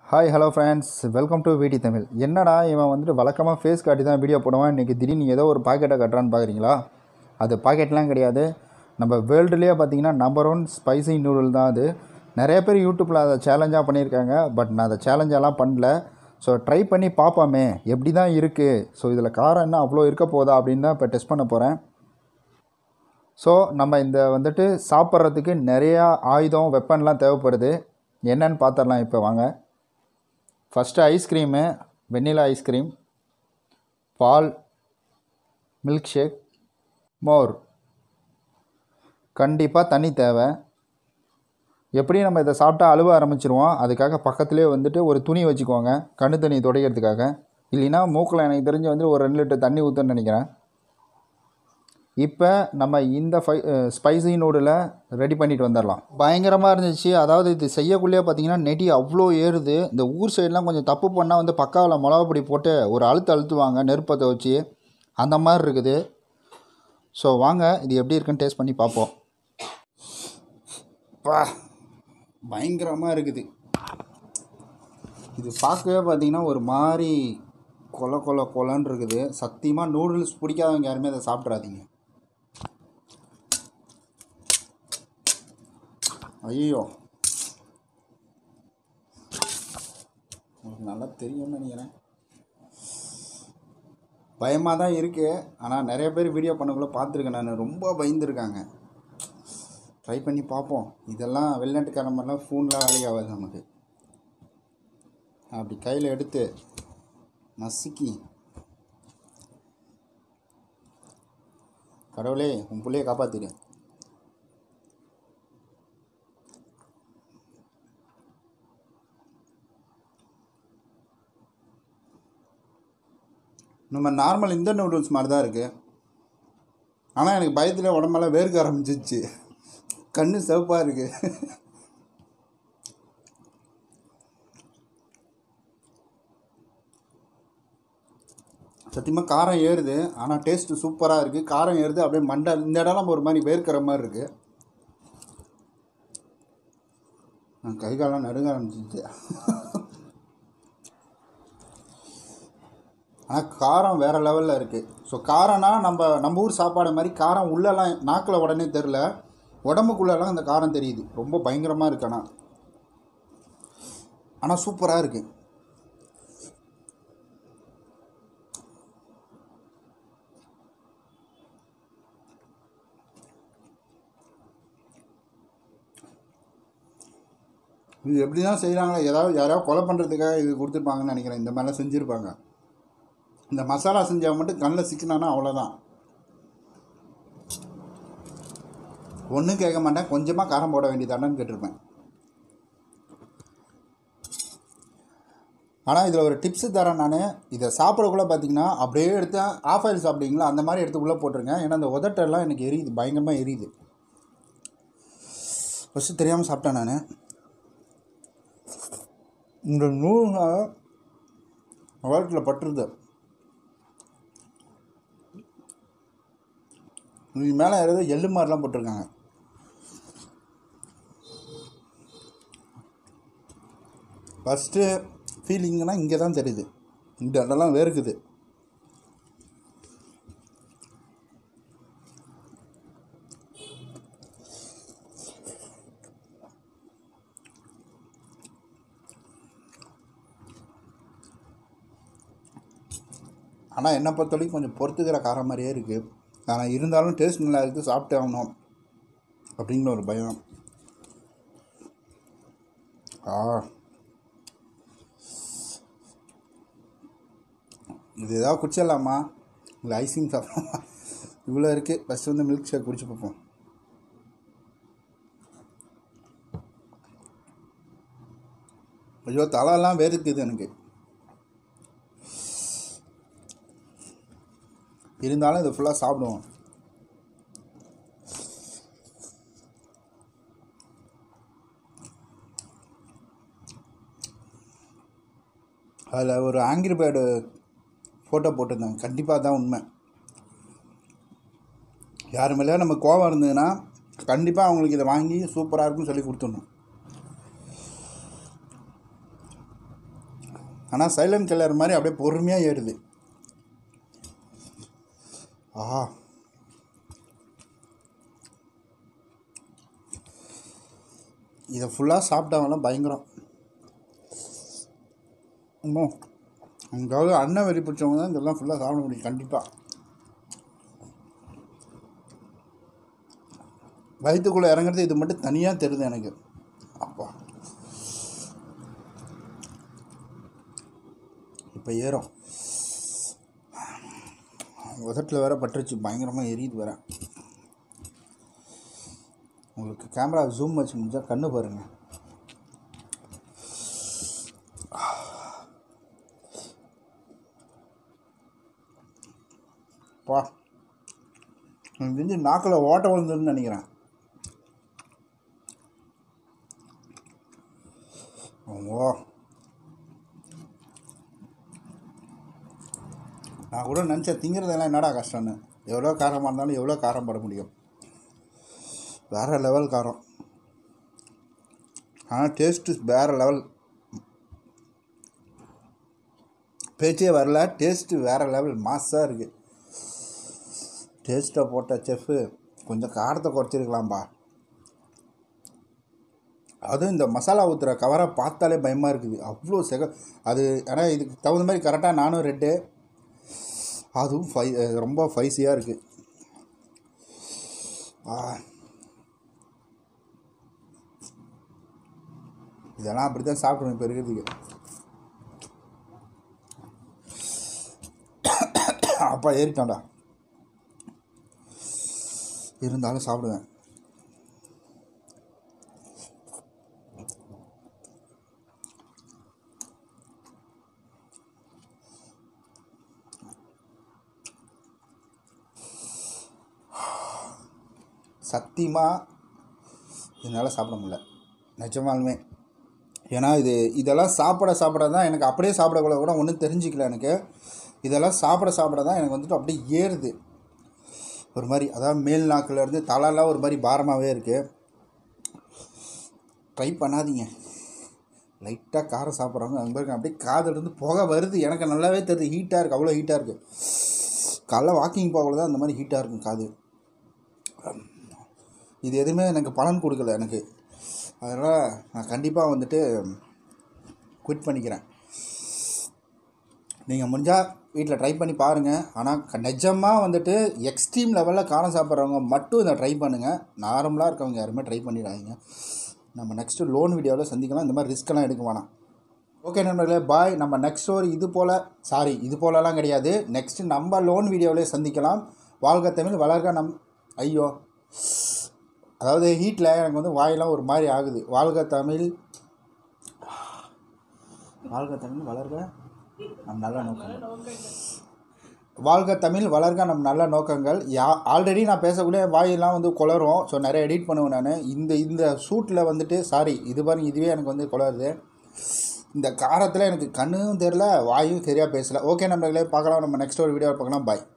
hi hello friends welcome to VD Tamil என்னடா இவன் வந்துட்டு வழக்கமாக ஃபேஸ் காட்டி தான் வீடியோ போடுவான் இன்றைக்கி திடீர்னு ஏதோ ஒரு பாக்கெட்டை கட்டுறான்னு பார்க்குறீங்களா அது பாக்கெட்லாம் கிடையாது நம்ம வேர்ல்டுலேயே பார்த்தீங்கன்னா நம்பர் ஒன் ஸ்பைசி நூடுல் தான் அது நிறைய பேர் யூடியூப்பில் அதை சேலஞ்சாக பண்ணியிருக்காங்க பட் நான் அதை சேலஞ்செல்லாம் பண்ணல ஸோ ட்ரை பண்ணி பார்ப்போமே எப்படி தான் இருக்குது ஸோ இதில் காரம் என்ன அவ்வளோ இருக்க போதா அப்படின்னு தான் இப்போ டெஸ்ட் பண்ண போகிறேன் ஸோ நம்ம இந்த வந்துட்டு சாப்பிட்றதுக்கு நிறையா ஆயுதம் வெப்பன்லாம் தேவைப்படுது என்னன்னு பார்த்துடலாம் இப்போ வாங்க ஃபஸ்ட்டு ஐஸ்கிரீமு வெண்ணிலா ஐஸ்கிரீம் பால் மில்க் ஷேக் மோர் கண்டிப்பாக தண்ணி தேவை எப்படி நம்ம இதை சாப்பிட்டா அழுவ ஆரம்பிச்சிருவோம் அதுக்காக பக்கத்துலேயே வந்துட்டு ஒரு துணி வச்சுக்கோங்க கண்ணு தண்ணி துடைக்கிறதுக்காக இல்லைன்னா மூக்கில் எனக்கு தெரிஞ்சு வந்து ஒரு ரெண்டு லிட்டர் தண்ணி ஊற்றுன்னு நினைக்கிறேன் இப்போ நம்ம இந்த ஃபை ஸ்பைசி நூடில் ரெடி பண்ணிட்டு வந்துடலாம் பயங்கரமாக இருந்துச்சு அதாவது இது செய்யக்குள்ளேயே பார்த்தீங்கன்னா நெடி அவ்வளோ ஏறுது இந்த ஊர் சைட்லாம் கொஞ்சம் தப்பு பண்ணால் வந்து பக்காவில் மிளகா பொடி போட்டு ஒரு அழுத்து அழுத்துவாங்க நெருப்பத்தை வச்சு அந்த மாதிரி இருக்குது ஸோ வாங்க இது எப்படி இருக்குன்னு டேஸ்ட் பண்ணி பார்ப்போம் பா பயங்கரமாக இருக்குது இது பார்க்கவே பார்த்தீங்கன்னா ஒரு மாதிரி கொல கொல கொலன்னு இருக்குது சத்தியமாக நூடுல்ஸ் பிடிக்காதவங்க யாருமே அதை சாப்பிட்றாதீங்க ஐயோ உங்களுக்கு நல்லா தெரியும்னு நினைக்கிறேன் பயமாக தான் இருக்குது ஆனால் நிறைய பேர் வீடியோ பண்ணக்குள்ளே பார்த்துருக்கேன் நான் ரொம்ப பயந்துருக்காங்க ட்ரை பண்ணி பார்ப்போம் இதெல்லாம் வெளிநாட்டுக்கார மாதிரிலாம் ஃபோன்லாம் வேலைக்காகாது நமக்கு அப்படி கையில் எடுத்து நசுக்கி கடவுளே உன் பிள்ளைய காப்பாற்றிடு நம்ம நார்மல் இந்த நூடுல்ஸ் மாதிரி தான் இருக்குது ஆனால் எனக்கு பயத்தில் உடம்பெல்லாம் வேர்க்க ஆரம்பிச்சிச்சு கண்ணு சிவப்பாக இருக்குது சத்தியமாக காரம் ஏறுது ஆனால் டேஸ்ட்டு சூப்பராக இருக்குது காரம் ஏறுது அப்படியே மண்டை இந்த இடம்லாம் ஒரு மாதிரி வேர்க்கிற மாதிரி இருக்குது நான் கை காலம் நடுங்க ஆரம்பிச்சிச்சு ஆனால் காரம் வேறு லெவலில் இருக்குது ஸோ காரம்னா நம்ம நம்ம ஊர் சாப்பாடு மாதிரி காரம் உள்ளெல்லாம் நாக்கில் உடனே தெரில உடம்புக்குள்ளெல்லாம் அந்த காரம் தெரியுது ரொம்ப பயங்கரமாக இருக்கு ஆனால் ஆனால் சூப்பராக இருக்குது இது எப்படி தான் செய்கிறாங்களோ ஏதாவது யாராவது கொலை பண்ணுறதுக்காக இது கொடுத்துருப்பாங்கன்னு நினைக்கிறேன் இந்த மாதிரிலாம் செஞ்சுருப்பாங்க இந்த மசாலா செஞ்சவன் மட்டும் கண்ணில் சிக்கினானா அவ்வளோதான் ஒன்றும் கேட்க மாட்டேன் கொஞ்சமாக காரம் போட வேண்டியதானு கேட்டிருப்பேன் ஆனால் இதில் ஒரு டிப்ஸு தரேன் நான் இதை சாப்பிடக்குள்ள பார்த்தீங்கன்னா அப்படியே எடுத்து ஆஃப் ஆயில் சாப்பிடுவீங்களா அந்த மாதிரி எடுத்து உள்ளே போட்டிருங்க ஏன்னா அந்த உதட்டெல்லாம் எனக்கு எரியுது பயங்கரமாக எரியுது ஃபஸ்ட்டு தெரியாமல் சாப்பிட்டேன் நான் இந்த நூல் வயிற்றில் பட்டுருது இது மேலே ஏதோ எள்ளு மாதிரிலாம் போட்டிருக்காங்க ஃபஸ்ட்டு ஃபீலிங்னா இங்கே தான் தெரியுது இந்த இடம்லாம் வேர்க்குது ஆனால் என்னை பொறுத்த வரைக்கும் கொஞ்சம் பொறுத்துக்கிற காரம் மாதிரியே இருக்குது ஆனால் இருந்தாலும் டேஸ்ட் நல்லா இருக்குது சாப்பிட்டே ஆகணும் அப்படிங்கிற ஒரு பயம் ஆ இது ஏதாவது குடிச்சிடலாமா இல்லை ஐஸ்கிரீம் சாப்பிடலாமா இவ்வளோ இருக்குது ஃபஸ்ட்டு வந்து மில்க் ஷேக் குடிச்சு பார்ப்போம் ஐயோ தலையெல்லாம் வேறுக்குது எனக்கு இருந்தாலும் இதை ஃபுல்லாக சாப்பிடுவோம் அதில் ஒரு ஆங்கிரி பேர்டு ஃபோட்டோ போட்டிருந்தாங்க கண்டிப்பாக தான் உண்மை யார் மேலேயா நம்ம கோவம் இருந்ததுன்னா கண்டிப்பாக அவங்களுக்கு இதை வாங்கி சூப்பராக இருக்குன்னு சொல்லி கொடுத்துடணும் ஆனால் சைலண்ட் கில்லர் மாதிரி அப்படியே பொறுமையாக ஏறுது ஆஹா இதை ஃபுல்லாக சாப்பிட்டவங்களாம் பயங்கரம் இன்னும் அங்காவது அண்ணன் வெறி பிடிச்சவங்க தான் இதெல்லாம் ஃபுல்லாக சாப்பிட முடியும் கண்டிப்பாக வயிற்றுக்குள்ளே இறங்குறது இது மட்டும் தனியாக தெரியுது எனக்கு அப்பா இப்போ ஏறும் உதட்டில் வேற பட்டுருச்சு பயங்கரமாக எரியுது வேற உங்களுக்கு கேமரா ஜூம் வச்சு முடிஞ்சால் கண்ணு பாருங்க பா எனக்கு தெரிஞ்சு நாக்கில் ஓட்ட விழுந்துருன்னு நினைக்கிறேன் ஓ நான் கூட நினச்சேன் திங்கிறதெல்லாம் என்னடா கஷ்டம்னு எவ்வளோ காரமாக இருந்தாலும் எவ்வளோ காரம் பட முடியும் வேறு லெவல் காரம் ஆனால் டேஸ்ட்டு வேறு லெவல் பேச்சே வரல டேஸ்ட்டு வேறு லெவல் மாஸாக இருக்குது டேஸ்ட்டை போட்ட செஃப்பு கொஞ்சம் காரத்தை குறைச்சிருக்கலாம்பா அதுவும் இந்த மசாலா ஊற்றுற கவரை பார்த்தாலே பயமாக இருக்குது அவ்வளோ செக அது ஆனால் இதுக்கு தகுந்த மாதிரி கரெக்டாக நானும் ரெட்டு அதுவும் ஃபை ரொம்ப ஃபைஸியாக இருக்குது இதெல்லாம் அப்படி தான் சாப்பிடுவேன் இப்போ இருக்கிறதுக்கு அப்பா ஏறிட்டான்டா இருந்தாலும் சாப்பிடுவேன் சத்தியமாக என்னால் சாப்பிட முடியல நிஜமாலுமே ஏன்னா இது இதெல்லாம் சாப்பிட சாப்பிட தான் எனக்கு அப்படியே சாப்பிடக்குள்ள கூட ஒன்றும் தெரிஞ்சிக்கல எனக்கு இதெல்லாம் சாப்பிட சாப்பிட தான் எனக்கு வந்துட்டு அப்படியே ஏறுது ஒரு மாதிரி அதாவது மேல் நாக்கில் இருந்து தலைலாம் ஒரு மாதிரி பாரமாகவே இருக்குது ட்ரை பண்ணாதீங்க லைட்டாக காரம் சாப்பிட்றவங்க அங்கே பாருங்க அப்படியே காதுலேருந்து புகை வருது எனக்கு நல்லாவே தெரியுது ஹீட்டாக இருக்குது அவ்வளோ ஹீட்டாக இருக்குது காலைல வாக்கிங் போகல தான் அந்த மாதிரி ஹீட்டாக இருக்கும் காது இது எதுவுமே எனக்கு பலன் கொடுக்கல எனக்கு அதனால் நான் கண்டிப்பாக வந்துட்டு குவிட் பண்ணிக்கிறேன் நீங்கள் முடிஞ்சால் வீட்டில் ட்ரை பண்ணி பாருங்கள் ஆனால் நிஜமாக வந்துட்டு எக்ஸ்ட்ரீம் லெவலில் காரம் சாப்பிட்றவங்க மட்டும் இதை ட்ரை பண்ணுங்கள் நார்மலாக இருக்கவங்க யாருமே ட்ரை பண்ணிடாதீங்க நம்ம நெக்ஸ்ட்டு லோன் வீடியோவில் சந்திக்கலாம் இந்த மாதிரி ரிஸ்க்கெல்லாம் எடுக்க வேணாம் ஓகே நண்பர்களே பாய் நம்ம நெக்ஸ்ட் ஒரு இது போல் சாரி இது போலலாம் கிடையாது நெக்ஸ்ட்டு நம்ம லோன் வீடியோவிலே சந்திக்கலாம் வாழ்க தமிழ் வளர்க நம் ஐயோ அதாவது ஹீட்டில் எனக்கு வந்து வாயெல்லாம் ஒரு மாதிரி ஆகுது வாழ்க தமிழ் வாழ்க தமிழ் வளர்க நம் நல்ல நோக்கங்கள் வாழ்க தமிழ் வளர்க நம் நல்ல நோக்கங்கள் யா ஆல்ரெடி நான் பேசக்கூடிய வாயெல்லாம் வந்து குளரும் ஸோ நிறைய எடிட் பண்ணுவேன் நான் இந்த இந்த ஷூட்டில் வந்துட்டு சாரி இது பாருங்க இதுவே எனக்கு வந்து குளருது இந்த காரத்தில் எனக்கு கண்ணும் தெரில வாயும் சரியாக பேசல ஓகே நம்மளே பார்க்கலாம் நம்ம நெக்ஸ்ட் ஒரு வீடியோ பார்க்கலாம் பாய்